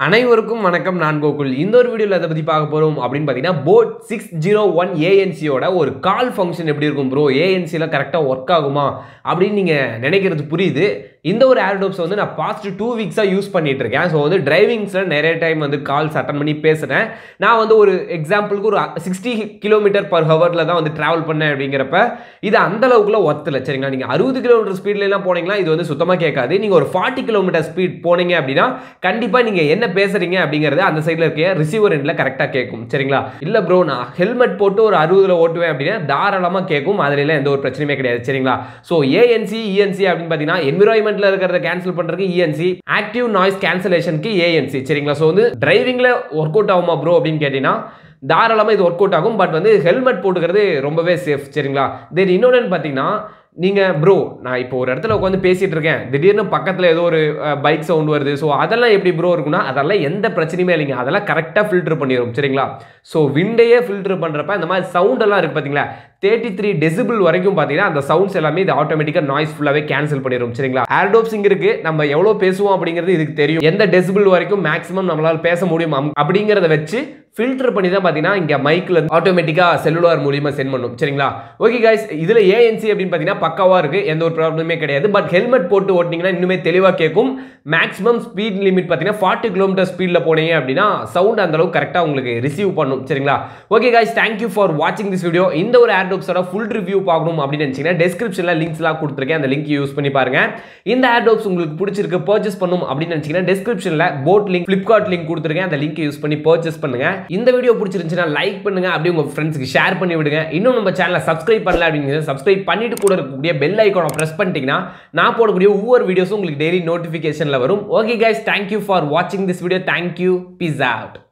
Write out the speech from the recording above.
அனைவருக்கும் வணக்கம் நான் கோகுல் இந்த ஒரு வீடியோவில் எதை பற்றி பார்க்க போகிறோம் அப்படின்னு பார்த்தீங்கன்னா போட் சிக்ஸ் ஜீரோ ஒன் ஏஎன்சியோட ஒரு கால் ஃபங்க்ஷன் எப்படி இருக்கும் ப்ரோ ஏஎன்சியில் கரெக்டாக ஒர்க் ஆகுமா அப்படின்னு நீங்கள் நினைக்கிறது புரியுது இந்த ஒரு ஏர்டோப்ஸ் வந்து நான் பாஸ்ட் டூ வீக்ஸாக யூஸ் பண்ணிட்டு இருக்கேன் ஸோ வந்து டிரைவிங்ஸில் நிறைய டைம் வந்து கால்ஸ் அட்டன் பண்ணி பேசுகிறேன் நான் வந்து ஒரு எக்ஸாம்பிளுக்கு ஒரு சிக்ஸ்டி கிலோமீட்டர் பர் ஹவரில் தான் வந்து ட்ராவல் பண்ணேன் அப்படிங்கிறப்ப இது அந்த அளவுக்குலாம் ஒர்த் இல்லை சரிங்களா நீங்கள் அறுபது கிலோமீட்டர் ஸ்பீட்லாம் போனீங்கன்னா இது வந்து சுத்தமாக கேட்காது நீங்கள் ஒரு ஃபார்ட்டி கிலோமீட்டர் ஸ்பீட் போனீங்க அப்படின்னா கண்டிப்பாக நீங்கள் என்ன பேசுறீங்க அப்படிங்கிறது அந்த சைடில் இருக்க ரிசீவர் எண்டில் கரெக்டாக கேட்கும் சரிங்களா இல்லை ப்ரோ நான் ஹெல்மெட் போட்டு ஒரு அறுபதுல ஓட்டுவேன் அப்படின்னா தாராளமாக கேட்கும் அதுல எந்த ஒரு பிரச்சனையுமே கிடையாது சரிங்களா ஸோ ஏஎன்சி இஎன்சி அப்படின்னு பார்த்தீங்கன்னா என்விரான்மெண்ட்டில் இருக்கிறத கேன்சல் பண்ணுறதுக்கு இஎன்சி ஆக்டிவ் நாய்ஸ் கேன்சலேஷனுக்கு ஏஎன்சி சரிங்களா ஸோ வந்து டிரைவிங்கில் ஒர்க் அவுட் ஆகுமா ப்ரோ அப்படின்னு கேட்டிங்கன்னா தாராளமாக இது ஒர்க் அவுட் ஆகும் பட் வந்து ஹெல்மெட் போட்டுக்கிறது ரொம்பவே சேஃப் சரிங்களா தென் இன்னொன்று பார்த்தீங்கன்னா நீங்கள் ப்ரோ நான் இப்போ ஒரு இடத்துல உட்காந்து பேசிகிட்டு இருக்கேன் திடீர்னு பக்கத்தில் ஏதோ ஒரு பைக் சவுண்ட் வருது ஸோ அதெல்லாம் எப்படி ப்ரோ இருக்குன்னா அதெல்லாம் எந்த பிரச்சனையுமே இல்லைங்க அதெல்லாம் கரெக்டாக ஃபில்டர் பண்ணிடும் சரிங்களா ஸோ விண்டையே ஃபில்டர் பண்ணுறப்ப இந்த மாதிரி சவுண்டெல்லாம் இருக்குது பார்த்தீங்களா தேர்ட்டி த்ரீ டெசிபிள் வரைக்கும் பார்த்தீங்கன்னா அந்த சவுண்ட்ஸ் எல்லாமே இது ஆட்டோமேட்டிக்காக நாய்ஸ் ஃபுல்லாகவே கேன்சல் பண்ணிடும் சரிங்களா ஏர்டோப்ஸ் இங்கே இருக்குது நம்ம எவ்வளோ பேசுவோம் அப்படிங்கிறது இதுக்கு தெரியும் எந்த டெசிபிள் வரைக்கும் மேக்ஸிமம் நம்மளால் பேச முடியும் அம்- அப்படிங்கிறத வச்சு ஃபில்டர் பண்ணி தான் பார்த்தீங்கன்னா இங்கே மைக்கில் ஆட்டோமேட்டிக்காக செல்லுலார் மூலியமாக சென்ட் பண்ணும் சரிங்களா ஓகே guys இதில் ஏஎன்சி அப்படின்னு பார்த்தீங்கன்னா பக்காவாக இருக்குது எந்த ஒரு ப்ராப்ளமே கிடையாது பட் ஹெல்மெட் போட்டு ஓட்டினீங்கன்னா இன்னுமே தெளிவாக கேட்கும் மேக்ஸிமம் ஸ்பீட் லிமிட் பார்த்தீங்கன்னா ஃபார்ட்டி கிலோமீட்டர் ஸ்பீடில் போனீங்க அப்படின்னா சவுண்ட் அந்த அளவுக்கு கரெக்டாக உங்களுக்கு ரிசீவ் பண்ணும் சரிங்களா ஓகே guys தேங்க்யூ ஃபார் வாட்சிங் திஸ் வீடியோ இந்த ஒரு ஏர்டோப்ஸோட ஃபுல் ரிவ்யூ பார்க்கணும் அப்படின்னு நினச்சிங்கன்னா டெஸ்கிரிப்ஷனில் லிங்க்ஸ்லாம் கொடுத்துருக்கேன் அந்த லிங்க் யூஸ் பண்ணி பாருங்க இந்த ஏர்டோப்ஸ் உங்களுக்கு பிடிச்சிருக்கு பர்ச்சேஸ் பண்ணும் அப்படின்னு நினச்சிங்கன்னா டெஸ்கிரிப்ஷனில் போட் லிங்க் ஃப்ளிப்கார்ட் லிங்க் கொடுத்துருக்கேன் அந்த லிங்க் யூஸ் பண்ணி பர்ச்சேஸ் பண்ணுங்க இந்த வீடியோ பிடிச்சிருந்துச்சுன்னா லைக் பண்ணுங்க அப்படியே உங்க ஃப்ரெண்ட்ஸ்க்கு ஷேர் பண்ணி விடுங்க இன்னும் நம்ம சேனலை சப்ஸ்கிரைப் பண்ணல அப்படிங்கிறது சப்ஸ்கிரைப் பண்ணிட்டு கூட இருக்கக்கூடிய பெல் ஐக்கானை ப்ரெஸ் பண்ணிட்டீங்கன்னா நான் போடக்கூடிய ஒவ்வொரு வீடியோஸும் உங்களுக்கு டெய்லி நோட்டிஃபிகேஷனில் வரும் ஓகே கைஸ் தேங்க்யூ ஃபார் வாட்சிங் this video thank you peace out